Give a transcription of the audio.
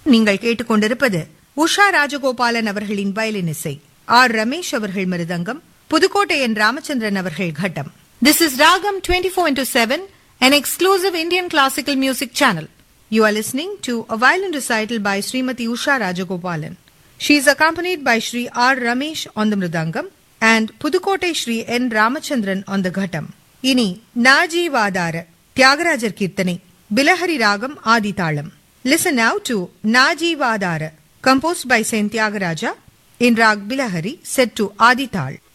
நீங்கள் கேட்டுக்கொண்டிருப்பது உஷா ராஜகோபாலன் அவர்களின் வயலின் இசை ஆர் ரமேஷ் அவர்கள் மிருதங்கம் புதுக்கோட்டை என் ராமச்சந்திரன் அவர்கள் கட்டம் this is ragam twenty four into seven an exclusive Indian classical music channel. You are listening to a violin recital by Srimati Usha Rajagopalan. She is accompanied by Sri R. Ramesh on the Mridangam and Pudukkottai Sri N. Ramachandran on the Ghatam. இனி நாஜி வாதார தியாகராஜர் கீர்த்தனை பிலஹரி ராகம் ஆதி தாளம் listen now to Naaji Vadhara composed by saint Tyagaraja in raag Bilahari set to Adi தாள்